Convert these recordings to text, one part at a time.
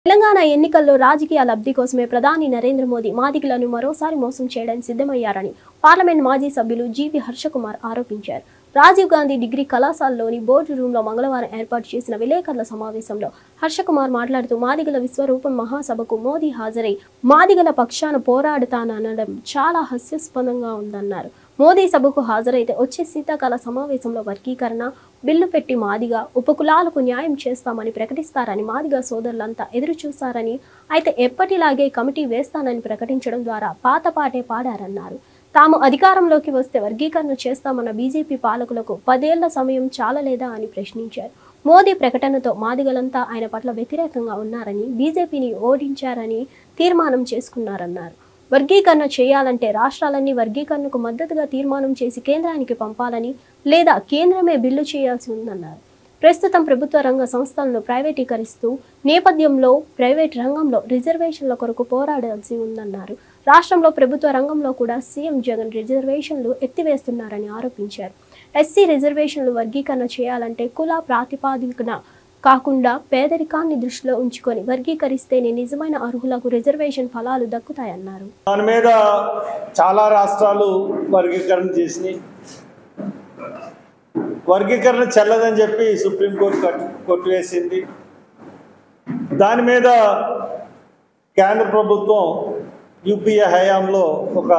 తెలంగాణ ఎన్నికల్లో రాజకీయ లబ్ధి కోసమే ప్రధాని నరేంద్ర మోదీ మాదిగలను మరోసారి మోసం చేయడానికి సిద్ధమయ్యారని పార్లమెంట్ మాజీ సభ్యులు జీవి హర్షకుమార్ ఆరోపించారు రాజీవ్ గాంధీ డిగ్రీ కళాశాలలోని బోర్డు రూమ్ లో మంగళవారం ఏర్పాటు చేసిన విలేకరుల సమావేశంలో హర్షకుమార్ మాట్లాడుతూ మాదిగల విశ్వరూపం మహాసభకు మోదీ హాజరై మాదిగల పక్షాన పోరాడుతాననడం చాలా హాస్యాస్పదంగా ఉందన్నారు మోదీ సభకు హాజరైతే వచ్చే శీతాకాల సమావేశంలో వర్గీకరణ బిల్లు పెట్టి మాదిగా ఉపకులాలకు న్యాయం చేస్తామని ప్రకటిస్తారని మాదిగా సోదరులంతా ఎదురు చూశారని అయితే ఎప్పటిలాగే కమిటీ వేస్తానని ప్రకటించడం ద్వారా పాత పాటే పాడారన్నారు తాము అధికారంలోకి వస్తే వర్గీకరణ చేస్తామన్న బీజేపీ పాలకులకు పదేళ్ల సమయం చాలలేదా అని ప్రశ్నించారు మోదీ ప్రకటనతో మాదిగలంతా ఆయన పట్ల వ్యతిరేకంగా ఉన్నారని బీజేపీని ఓడించారని తీర్మానం చేసుకున్నారన్నారు వర్గీకరణ చేయాలంటే రాష్ట్రాలన్నీ వర్గీకరణకు మద్దతుగా తీర్మానం చేసి కేంద్రానికి పంపాలని లేదా కేంద్రమే బిల్లు చేయాల్సి ఉందన్నారు ప్రస్తుతం ప్రభుత్వ రంగ సంస్థలను ప్రైవేటీకరిస్తూ నేపథ్యంలో ప్రైవేట్ రంగంలో రిజర్వేషన్ల కొరకు పోరాడాల్సి ఉందన్నారు రాష్ట్రంలో ప్రభుత్వ రంగంలో కూడా సీఎం జగన్ రిజర్వేషన్లు ఎత్తివేస్తున్నారని ఆరోపించారు ఎస్సీ రిజర్వేషన్లు వర్గీకరణ చేయాలంటే కుల ప్రాతిపాదికన కాకుండా పేదరికాన్ని దృష్టిలో ఉంచుకొని వర్గీకరిస్తేనే నిజమైన అర్హులకు రిజర్వేషన్ ఫలాలు దక్కుతాయన్నారు దాని మీద చాలా రాష్ట్రాలు వర్గీకరణ చేసినాయి వర్గీకరణ చెల్లదని చెప్పి సుప్రీంకోర్టు కట్- కొట్టివేసింది దాని మీద కేంద్ర ప్రభుత్వం యూపీఏ హయాంలో ఒక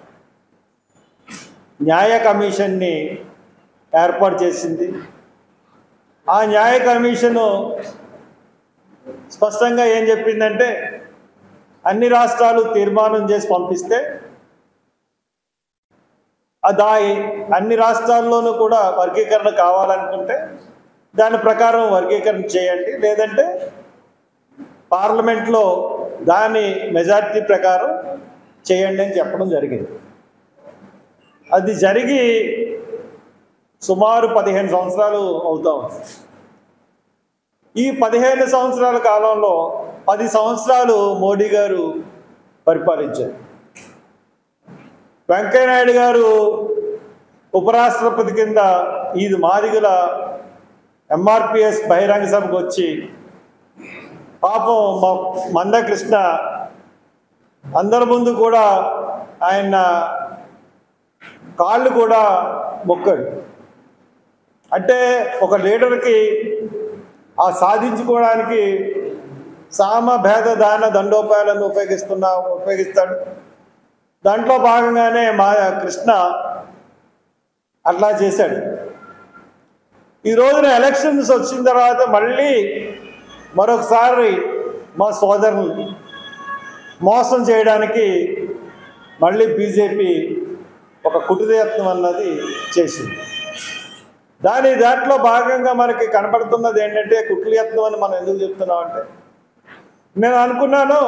న్యాయ కమిషన్ని ఏర్పాటు చేసింది ఆ న్యాయ కమిషను స్పష్టంగా ఏం చెప్పిందంటే అన్ని రాష్ట్రాలు తీర్మానం చేసి పంపిస్తే దా అన్ని రాష్ట్రాల్లోనూ కూడా వర్గీకరణ కావాలనుకుంటే దాని ప్రకారం వర్గీకరణ చేయండి లేదంటే పార్లమెంట్లో దాని మెజారిటీ ప్రకారం చేయండి అని చెప్పడం జరిగింది అది జరిగి సుమారు పదిహేను సంవత్సరాలు అవుతా ఉంది ఈ పదిహేను సంవత్సరాల కాలంలో పది సంవత్సరాలు మోడీ గారు పరిపాలించారు వెంకయ్యనాయుడు గారు ఉపరాష్ట్రపతి కింద ఇది మాదిగల ఎంఆర్పిఎస్ బహిరంగ సభకు వచ్చి పాపం మా మందకృష్ణ అందరి ముందు కూడా ఆయన కాళ్ళు కూడా మొక్కాడు అంటే ఒక లీడర్కి ఆ సాధించుకోవడానికి సామ భేద దాన దండోపాయాలను ఉపయోగిస్తున్నా ఉపయోగిస్తాడు దాంట్లో భాగంగానే మా కృష్ణ అట్లా చేశాడు ఈ రోజున ఎలక్షన్స్ వచ్చిన తర్వాత మళ్ళీ మరొకసారి మా సోదరుని మోసం చేయడానికి మళ్ళీ బీజేపీ ఒక కుటిరయత్నం అన్నది చేసింది దాని దాంట్లో భాగంగా మనకి కనపడుతున్నది ఏంటంటే కుట్లియత్నం అని మనం ఎందుకు చెప్తున్నాం అంటే నేను అనుకున్నాను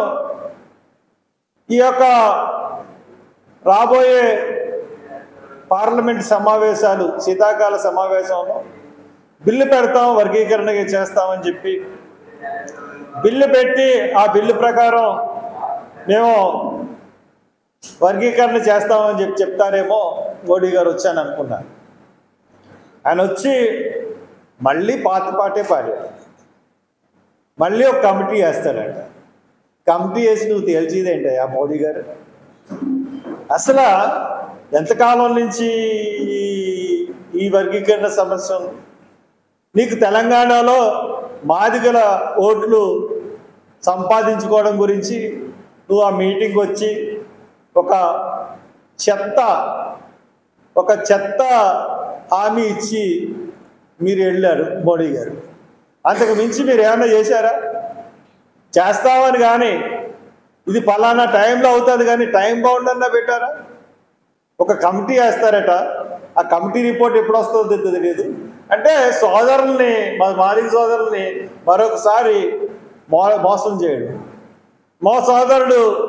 ఈ యొక్క రాబోయే పార్లమెంట్ సమావేశాలు శీతాకాల సమావేశంలో బిల్లు పెడతాం వర్గీకరణ చేస్తామని చెప్పి బిల్లు పెట్టి ఆ బిల్లు ప్రకారం మేము వర్గీకరణ చేస్తామని చెప్పి చెప్తారేమో మోడీ గారు వచ్చాను అనుకున్నాను ఆయన వచ్చి మళ్ళీ పాత పాటే పాడాడు మళ్ళీ ఒక కమిటీ వేస్తాడంట కమిటీ వేసి నువ్వు తేల్చేదేంటి ఆ మోడీ గారు అసలు ఎంతకాలం నుంచి ఈ- ఈ వర్గీకరణ సమస్య ఉంది నీకు తెలంగాణలో మాదిగల ఓట్లు సంపాదించుకోవడం గురించి నువ్వు ఆ మీటింగ్ వచ్చి ఒక చెత్త ఒక చెత్త హామీ ఇచ్చి మీరు వెళ్ళారు మోడీ గారు అంతకు మించి మీరు ఏమైనా చేశారా చేస్తామని కానీ ఇది పలానా టైంలో అవుతుంది కానీ టైం బౌండ్ అన్నా పెట్టారా ఒక కమిటీ వేస్తారట ఆ కమిటీ రిపోర్ట్ ఎప్పుడు వస్తుందో తెలియదు అంటే సోదరుల్ని మా మాదిగ సోదరుల్ని మరొకసారి మో మోసం చేయడు మా సోదరుడు